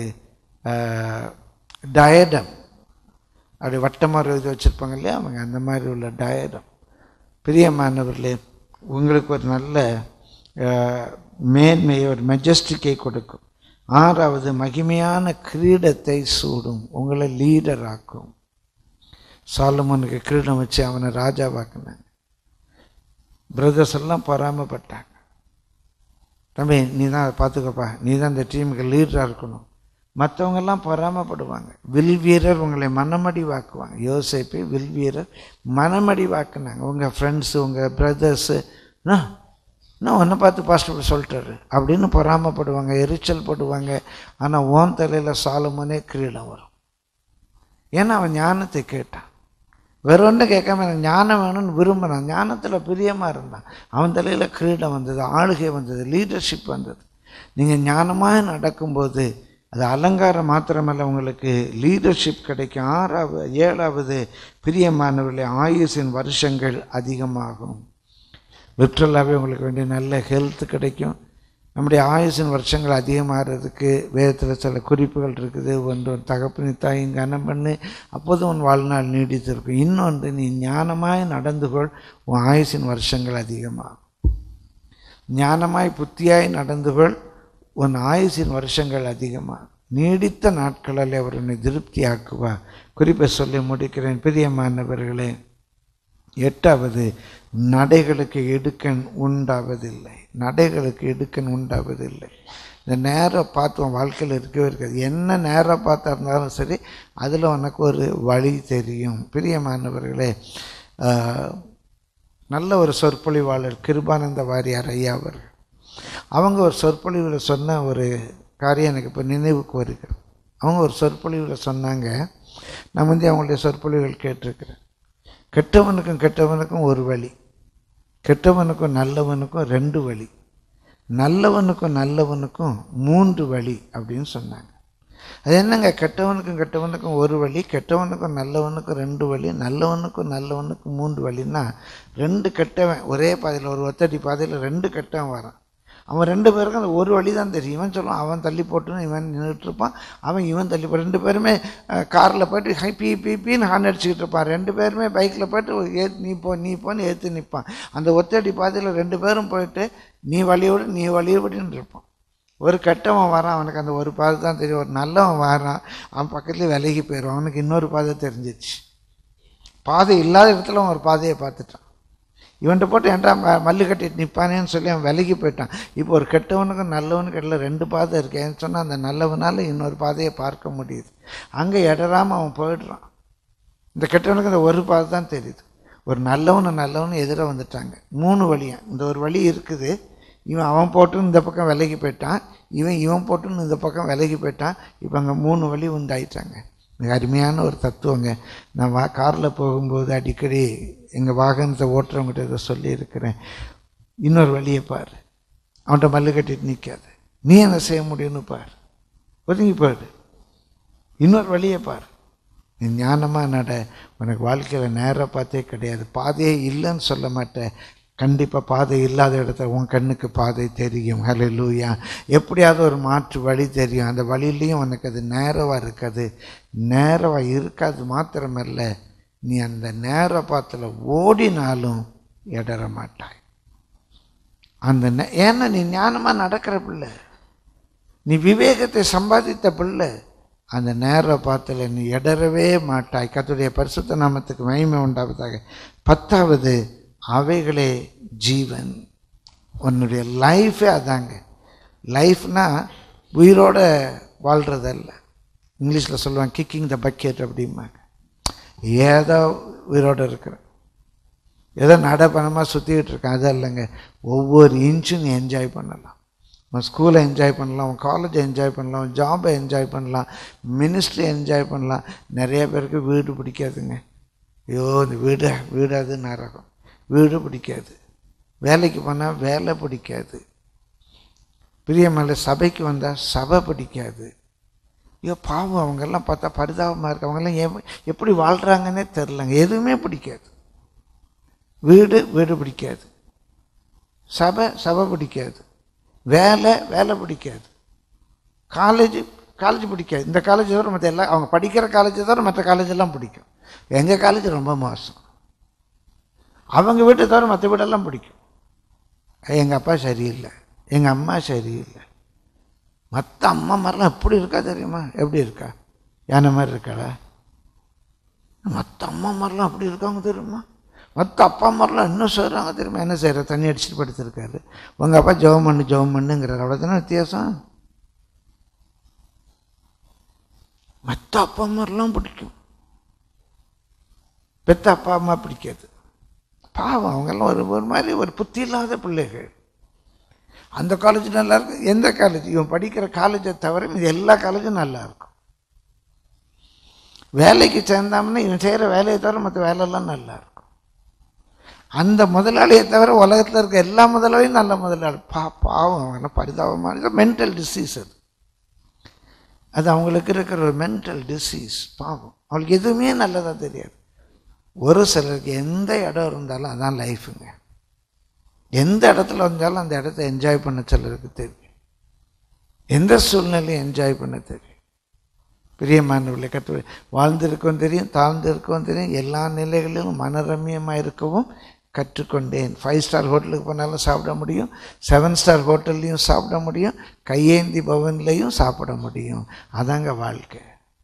டயடம் அப்படி வட்டமாக இது வச்சுருப்பாங்க இல்லையா அவங்க அந்த மாதிரி உள்ள டயடம் பிரியமானவர்களே உங்களுக்கு ஒரு நல்ல அஹ், மேன்மையை ஒரு மெஜஸ்டிக்கை கொடுக்கும் ஆறாவது மகிமையான கிரீடத்தை சூடும் உங்களை லீடர் ஆக்கும் சாலமோனுக்கு கிரீடம் வச்சு அவனை ராஜாவாக்குனாங்க பிரதர்ஸ் எல்லாம் பொறாமப்பட்டாங்க தம்பி நீ தான் அதை பார்த்துக்கப்பா நீ தான் இந்த டீமுக்கு லீடராக இருக்கணும் மற்றவங்கெல்லாம் பொறாமப்படுவாங்க வில் வீரர் உங்களை மனமடி வாக்குவாங்க யோசிப்பை வில் வீரர் மனமடி வாக்குனாங்க உங்கள் ஃப்ரெண்ட்ஸு உங்கள் பிரதர்ஸு நான் உன்னை பார்த்து பாஸ்டர் சொல்லிட்டாரு அப்படின்னு பொறாமப்படுவாங்க எரிச்சல் படுவாங்க ஆனால் ஓன் தலையில் சாலமோனே கிரீடம் வரும் ஏன்னா அவன் ஞானத்தை கேட்டான் வேற ஒன்றும் கேட்காம எனக்கு ஞானம் வேணும்னு விரும்பினான் ஞானத்தில் பிரியமாக இருந்தான் அவன் தலையில் கிரீடம் வந்தது ஆளுகை வந்தது லீடர்ஷிப் வந்தது நீங்கள் ஞானமாக நடக்கும்போது அது அலங்காரம் மாத்திரமல்ல உங்களுக்கு லீடர்ஷிப் கிடைக்கும் ஆறாவது ஏழாவது பிரியமானவர்களே ஆயுசின் வருஷங்கள் அதிகமாகும் லிட்ரலாகவே உங்களுக்கு வேண்டிய நல்ல ஹெல்த் கிடைக்கும் நம்முடைய ஆயுசின் வருஷங்கள் அதிகமாகிறதுக்கு வேதத்தில் சில குறிப்புகள் இருக்குது ஒன்று உன் தகப்பனி தாயும் கனம் பண்ணு அப்போது உன் வாழ்நாள் நீடித்திருக்கும் இன்னொன்று நீ ஞானமாய் நடந்து கொள் உன் ஆயுசின் வருஷங்கள் அதிகமாகும் ஞானமாய் புத்தியாய் நடந்து கொள் உன் ஆயுசின் வருஷங்கள் அதிகமாகும் நீடித்த நாட்களில் அவர் உன்னை திருப்தியாக்குவா குறிப்பை சொல்லி முடிக்கிறேன் பிரியமானவர்களே எட்டாவது நடைகளுக்கு இடுக்கண் உண்டாவதில்லை நடைகளுக்கு இடுக்கண் உண்டாவதில்லை இந்த நேரம் பார்த்து உன் வாழ்க்கையில் இருக்கவே இருக்காது என்ன நேரம் பார்த்தா இருந்தாலும் சரி அதில் உனக்கு ஒரு வழி தெரியும் பிரியமானவர்களே ஆஹ், நல்ல ஒரு சொற்பொழிவாளர் கிருபானந்த வாரியார் ஐயா அவர்கள் அவங்க ஒரு சொற்பொழிவில் சொன்ன ஒரு காரியம் எனக்கு இப்போ நினைவுக்கு வருகிறது அவங்க ஒரு சொற்பொழிவில் சொன்னாங்க நான் வந்து அவங்களுடைய சொற்பொழிவுகள் கேட்டிருக்கிறேன் கெட்டவனுக்கும் கெட்டவனுக்கும் ஒரு வழி கெட்டவனுக்கும் நல்லவனுக்கும் ரெண்டு வழி நல்லவனுக்கும் நல்லவனுக்கும் மூன்று வழி அப்படின்னு சொன்னாங்க அது என்னங்க கெட்டவனுக்கும் கெட்டவனுக்கும் ஒரு வழி கெட்டவனுக்கும் நல்லவனுக்கும் ரெண்டு வழி நல்லவனுக்கும் நல்லவனுக்கும் மூன்று வழின்னா ரெண்டு கெட்டவன் ஒரே பாதையில் ஒரு ஒத்தடி பாதையில் ரெண்டு கெட்டவன் வரான் அவன் ரெண்டு பேருக்கும் அந்த ஒரு வழி தான் தெரியும் இவன் சொல்லுவான் அவன் தள்ளி போட்டுன்னு இவன் நின்றுட்டு இருப்பான் அவன் இவன் தள்ளி போ ரெண்டு பேருமே காரில் போயிட்டு ஹை பீ பீ பீன்னு ஹார்ன் அடிச்சுக்கிட்டு இருப்பான் ரெண்டு பேருமே பைக்கில் போயிட்டு ஏ நீ போ நீ போன்னு ஏற்று நிற்பான் அந்த ஒத்தடி பாதையில் ரெண்டு பேரும் போயிட்டு நீ வழியோடு நீ வழியோடுன்னு இருப்பான் ஒரு கெட்டவன் வரான் அவனுக்கு அந்த ஒரு பாதை தான் தெரியும் ஒரு நல்லவன் வரான் அவன் பக்கத்துலேயே விலகி போயிடுவான் அவனுக்கு இன்னொரு பாதை தெரிஞ்சிச்சு பாதை இல்லாத இடத்துல அவன் ஒரு பாதையை பார்த்துட்டான் இவன்கிட்ட போட்டு ஏன்டா ம- மல்லு கட்டிட்டு நிற்பானேன்னு சொல்லி அவன் விலகி போயிட்டான் இப்போ ஒரு கெட்டவனுக்கும் நல்லவனுக்கும் இடையில ரெண்டு பாதை இருக்கேன்னு சொன்னால் அந்த நல்லவனால இன்னொரு பாதையை பார்க்க முடியுது அங்கே இடராமல் அவன் போயிடுறான் இந்த கெட்டவனுக்கு இந்த ஒரு பாதை தான் தெரியுது ஒரு நல்லவனும் நல்லவனும் எதிராக வந்துட்டாங்க மூணு வழியா இந்த ஒரு வழி இருக்குது இவன் அவன் போட்டு இந்த பக்கம் விலகி போயிட்டான் இவன் இவன் போட்டுன்னு இந்த பக்கம் விலகி போயிட்டான் இப்போ அங்கே மூணு வழி உண்டாயிட்டாங்க மிக அருமையான ஒரு தத்துவங்க நான் வா காரில் போகும்போது அடிக்கடி எங்கள் வாகனத்தை ஓட்டுறவங்ககிட்ட இதை சொல்லியிருக்கிறேன் இன்னொரு வழியை பாரு அவன்கிட்ட மல்லு கட்டிட்டு நிற்காது நீ என்ன செய்ய முடியும்னு பாரு ஒதுங்கி பாரு இன்னொரு வழியை பாரு நீ ஞானமாக நட உனக்கு வாழ்க்கையில் நேராக பார்த்தே கிடையாது பாதையே இல்லைன்னு சொல்ல மாட்டேன் கண்டிப்பாக பாதை இல்லாத இடத்துல உன் கண்ணுக்கு பாதை தெரியும் ஹalleluya எப்படியாவது ஒரு மாற்று வழி தெரியும் அந்த வழியிலையும் உனக்கு அது நேரவாக இருக்காது நேரவாக இருக்காது மாத்திரமல்ல நீ அந்த நேர பாத்தில் ஓடினாலும் இடற மாட்டாய் அந்த நே- ஏன்னா நீ ஞானமாக நடக்கிற பிள்ளை நீ விவேகத்தை சம்பாதித்த பிள்ளை அந்த நேர பாத்தில் நீ இடறவே மாட்டாய் கர்த்தருடைய பரிசுத்த நாமத்துக்கு மகிமை உண்டாவதாக பத்தாவது அவைகளே ஜீவன் உன்னுடைய லைஃபே அதாங்க லைஃப்னா உயிரோட வாழ்கிறதல்ல இங்கிலீஷில் சொல்லுவாங்க கிக்கிங் த பக்கெட் அப்படிம்பாங்க ஏதோ உயிரோட இருக்கிற ஏதோ நடப்பணமாக சுற்றிக்கிட்டு இருக்கேன் அது இல்லைங்க ஒவ்வொரு இன்ச்சும் நீ என்ஜாய் பண்ணலாம் உன் ஸ்கூலை என்ஜாய் பண்ணலாம் உன் காலேஜை என்ஜாய் பண்ணலாம் உன் ஜாபை என்ஜாய் பண்ணலாம் மினிஸ்ட்ரி என்ஜாய் பண்ணலாம் நிறைய பேருக்கு வீடு பிடிக்காதுங்க ஐயோ இந்த வீடு வீடு அது நரகம் வீடு பிடிக்காது வேலைக்கு போனால் வேலை பிடிக்காது பிரியமல்ல சபைக்கு வந்தால் சபை பிடிக்காது ஐயோ பாவம் அவங்கெல்லாம் பார்த்தா பரிதாபமாக இருக்கு அவங்கெல்லாம் எப் எப்படி வாழ்கிறாங்கன்னே தெரிலங்க எதுவுமே பிடிக்காது வீடு வீடு பிடிக்காது சபை சபை பிடிக்காது வேலை வேலை பிடிக்காது காலேஜ் காலேஜ் பிடிக்காது இந்த காலேஜ் தவிர மற்ற எல்லாம் அவங்க படிக்கிற காலேஜ் தவிர மற்ற காலேஜ் எல்லாம் பிடிக்கும் எங்கள் காலேஜ் ரொம்ப மோசம் அவங்க வீட்டை தவிர மற்ற வீடெல்லாம் பிடிக்கும் எங்கள் அப்பா சரியில்லை எங்கள் அம்மா சரியில்லை மற்ற அம்மா மாதிரிலாம் எப்படி இருக்கா தெரியுமா எப்படி இருக்கா யானை மாதிரி இருக்காளா மற்ற அம்மா மாதிரிலாம் அப்படி இருக்காங்க தெரியுமா மற்ற அப்பா மாதிரிலாம் என்ன செய்கிறாங்க தெரியுமா என்ன செய்கிற தண்ணி அடிச்சுட்டு படுத்திருக்காரு உங்கள் அப்பா ஜெபம் பண்ணு ஜெபம் பண்ணுங்கிறார் அவ்வளோதானே வித்தியாசம் மற்ற அப்பா மாதிரிலாம் பிடிக்கும் பெத்த அப்பா அம்மா பிடிக்காது பாவம் அவங்கெல்லாம் ஒரு ஒரு மாதிரி ஒரு புத்தி இல்லாத பிள்ளைகள் அந்த காலேஜ் நல்லா இருக்கு எந்த காலேஜ் இவன் படிக்கிற காலேஜை தவிர இது எல்லா காலேஜும் நல்லா இருக்கும் வேலைக்கு சேர்ந்தாம்னா இவன் செய்கிற வேலையை தவிர மற்ற வேலையெல்லாம் நல்லா இருக்கும் அந்த முதலாளியை தவிர உலகத்தில் இருக்க எல்லா முதலாளியும் நல்ல முதலாளி பா பாவம் அவன பரிதாபமான மென்டல் டிசீஸ் அது அது அவங்களுக்கு இருக்கிற ஒரு மென்டல் டிசீஸ் பாவம் அவளுக்கு எதுவுமே நல்லதாக தெரியாது ஒரு சிலருக்கு எந்த இடம் இருந்தாலும் அதான் லைஃபுங்க எந்த இடத்துல வந்தாலும் அந்த இடத்த என்ஜாய் பண்ண சிலருக்கு தெரியும் எந்த சூழ்நிலையும் என்ஜாய் பண்ண தெரியும் பிரியமானவர்களை கற்று வாழ்ந்திருக்கவும் தெரியும் தாழ்ந்திருக்கவும் தெரியும் எல்லா நிலைகளிலும் மனரம்யமாக இருக்கவும் கற்றுக்கொண்டேன் ஃபைவ் ஸ்டார் ஹோட்டலுக்கு போனாலும் சாப்பிட முடியும் செவன் ஸ்டார் ஹோட்டல்லையும் சாப்பிட முடியும் கையேந்தி பவன்லையும் சாப்பிட முடியும் அதாங்க வாழ்க்கை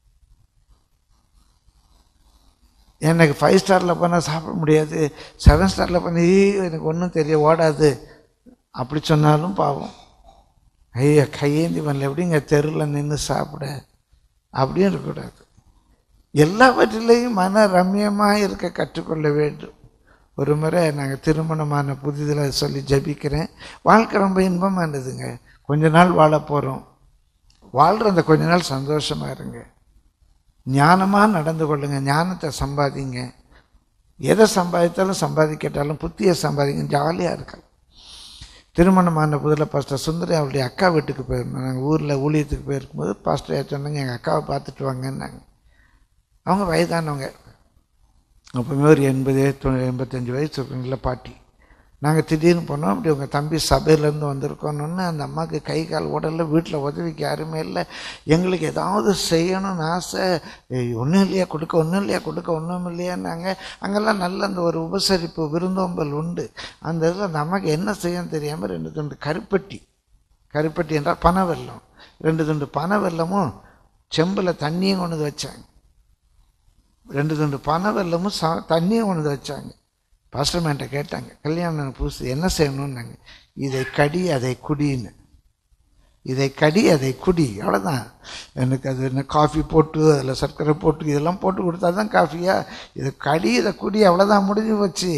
எனக்கு ஃபைவ் ஸ்டாரில் போனால் சாப்பிட முடியாது செவன் ஸ்டாரில் போனால் "ஈ, எனக்கு ஒன்றும் தெரிய ஓடாது அப்படி சொன்னாலும் பாவம் ஐயா கையேந்தி பண்ணல எப்படிங்க தெருவில் நின்று சாப்பிட அப்படியும் இருக்கக்கூடாது எல்லாவற்றிலையும் மன ரம்யமாக இருக்க கற்றுக்கொள்ள வேண்டும் ஒரு முறை நாங்கள் திருமணமான புதிதில் சொல்லி ஜெபிக்கிறேன் வாழ்க்கை ரொம்ப இன்பமானதுங்க கொஞ்ச நாள் வாழ போகிறோம் வாழ்கிற அந்த கொஞ்ச நாள் சந்தோஷமாக இருங்க ஞானமாக நடந்து கொள்ளுங்க ஞானத்தை சம்பாதிங்க எதை சம்பாதித்தாலும் சம்பாதிக்கட்டாலும் புத்தியை சம்பாதிங்க ஜாலியாக இருக்கலாம் திருமணமான புதில் பாஸ்டர் சுந்தரி அவருடைய அக்கா வீட்டுக்கு போயிருந்தோம் நாங்கள் ஊரில் ஊழியத்துக்கு போயிருக்கும்போது பாஸ்டர் சொன்னாங்க எங்கள் அக்காவை பார்த்துட்டு வாங்கன்னாங்க அவங்க வயதானவங்க அப்போவுமே ஒரு எண்பது தொ- எண்பத்தஞ்சு வயசு இருக்குங்கள பாட்டி நாங்கள் திடீர்னு போனோம் அப்படி உங்கள் தம்பி சபையிலேருந்து வந்திருக்கோன்னு அந்த அம்மாவுக்கு கை கால் உடல்ல வீட்டில் உதவிக்கு யாருமே இல்லை எங்களுக்கு ஏதாவது செய்யணும்னு ஆசை ஒன்றும் இல்லையா கொடுக்க ஒன்றும் இல்லையா கொடுக்க ஒன்றும் இல்லையான்னாங்க அங்கெல்லாம் நல்ல அந்த ஒரு உபசரிப்பு விருந்தோம்பல் உண்டு அந்த இதில் அந்த அம்மாவுக்கு என்ன செய்யணும்னு தெரியாமல் ரெண்டு துண்டு கருப்பட்டி கருப்பட்டி என்றால் பனை வெல்லம் ரெண்டு துண்டு பனை வெல்லமும் செம்பில் தண்ணியும் கொண்டு வந்து வச்சாங்க ரெண்டு துண்டு பனை வெல்லமும் சா தண்ணியும் கொண்டு வந்து வச்சாங்க பாஸ்டர் மேன்ட்ட கேட்டாங்க கல்யாணம் புதுசு என்ன செய்யணும்னாங்க இதை கடி அதை குடின்னு இதை கடி அதை குடி அவ்வளோதான் எனக்கு அது என்ன காஃபி போட்டு அதில் சர்க்கரை போட்டு இதெல்லாம் போட்டு கொடுத்தா தான் காஃபியா இதை கடி இதை குடி அவ்வளோதான் முடிஞ்சு போச்சு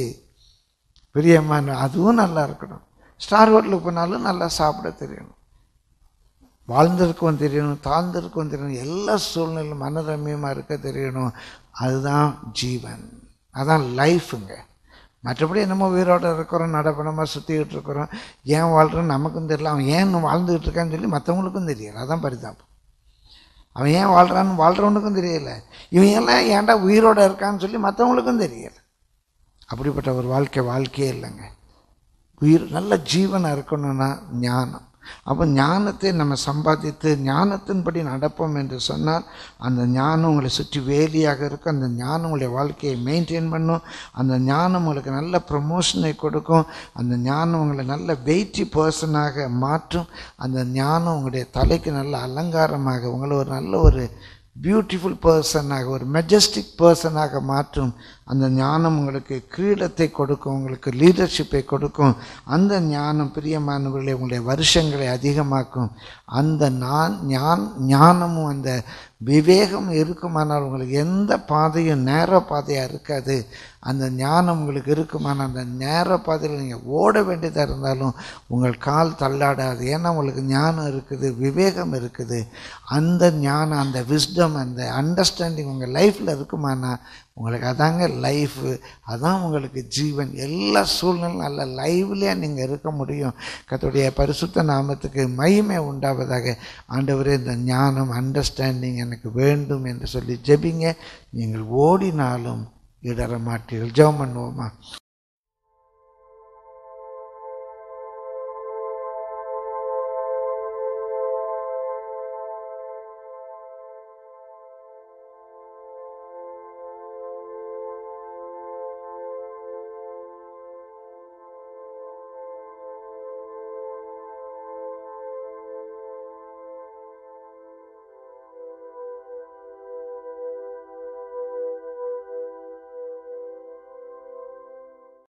பிரியமான அதுவும் நல்லா இருக்கணும் ஸ்டார் ஹோட்டலுக்கு போனாலும் நல்லா சாப்பிட தெரியணும் வாழ்ந்திருக்கவும் தெரியணும் தாழ்ந்திருக்கவும் தெரியணும் எல்லா சூழ்நிலையும் மனரம்யமாக இருக்க தெரியணும் அதுதான் ஜீவன் அதான் லைஃபுங்க மற்றபடி என்னமோ உயிரோட இருக்கிறோம் நடப்பணமாக சுற்றிக்கிட்டு இருக்கிறோம் ஏன் வாழ்கிறோம் நமக்கும் தெரியல அவன் ஏன் இன்னும் வாழ்ந்துக்கிட்டு இருக்கான்னு சொல்லி மற்றவங்களுக்கும் தெரியல அதான் பரிதாபம் அவன் ஏன் வாழ்கிறான்னு வாழ்கிறவனுக்கும் தெரியல இவன் எல்லாம் ஏன்டா உயிரோட இருக்கான்னு சொல்லி மற்றவங்களுக்கும் தெரியல அப்படிப்பட்ட ஒரு வாழ்க்கை வாழ்க்கையே இல்லைங்க உயிர் நல்ல ஜீவனாக இருக்கணும்னா ஞானம் அப்போ ஞானத்தை நம்ம சம்பாதித்து ஞானத்தின்படி நடப்போம் என்று சொன்னால் அந்த ஞானம் உங்களை சுற்றி வேலியாக இருக்கும் அந்த ஞானம் உங்களுடைய வாழ்க்கையை மெயின்டைன் பண்ணும் அந்த ஞானம் உங்களுக்கு நல்ல ப்ரமோஷனை கொடுக்கும் அந்த ஞானம் உங்களை நல்ல வெயிட்டி பர்சனாக மாற்றும் அந்த ஞானம் உங்களுடைய தலைக்கு நல்ல அலங்காரமாக உங்களை ஒரு நல்ல ஒரு பியூட்டிஃபுல் பர்சனாக ஒரு மெஜஸ்டிக் பர்சனாக மாற்றும் அந்த ஞானம் உங்களுக்கு கிரீடத்தை கொடுக்கும் உங்களுக்கு லீடர்ஷிப்பை கொடுக்கும் அந்த ஞானம் பிரியமானவர்களை உங்களுடைய வருஷங்களை அதிகமாக்கும் அந்த நான் ஞான் ஞானமும் அந்த விவேகம் இருக்குமானால் உங்களுக்கு எந்த பாதையும் நேர பாதையாக இருக்காது அந்த ஞானம் உங்களுக்கு இருக்குமானால் அந்த நேர பாதையில் நீங்கள் ஓட வேண்டியதாக இருந்தாலும் உங்கள் கால் தள்ளாடாது ஏன்னா உங்களுக்கு ஞானம் இருக்குது விவேகம் இருக்குது அந்த ஞானம் அந்த விஸ்டம் அந்த அண்டர்ஸ்டாண்டிங் உங்கள் லைஃப்பில் இருக்குமானா உங்களுக்கு அதாங்க லைஃபு அதான் உங்களுக்கு ஜீவன் எல்லா சூழ்நிலையும் நல்ல லைவ்லேயே நீங்கள் இருக்க முடியும் கத்துடைய பரிசுத்த நாமத்துக்கு மகிமை உண்டாவதாக ஆண்டவரே இந்த ஞானம் அண்டர்ஸ்டாண்டிங் எனக்கு வேண்டும் என்று சொல்லி ஜெபிங்க நீங்கள் ஓடினாலும் இடற மாட்டீர்கள் ஜெபம் பண்ணுவோமா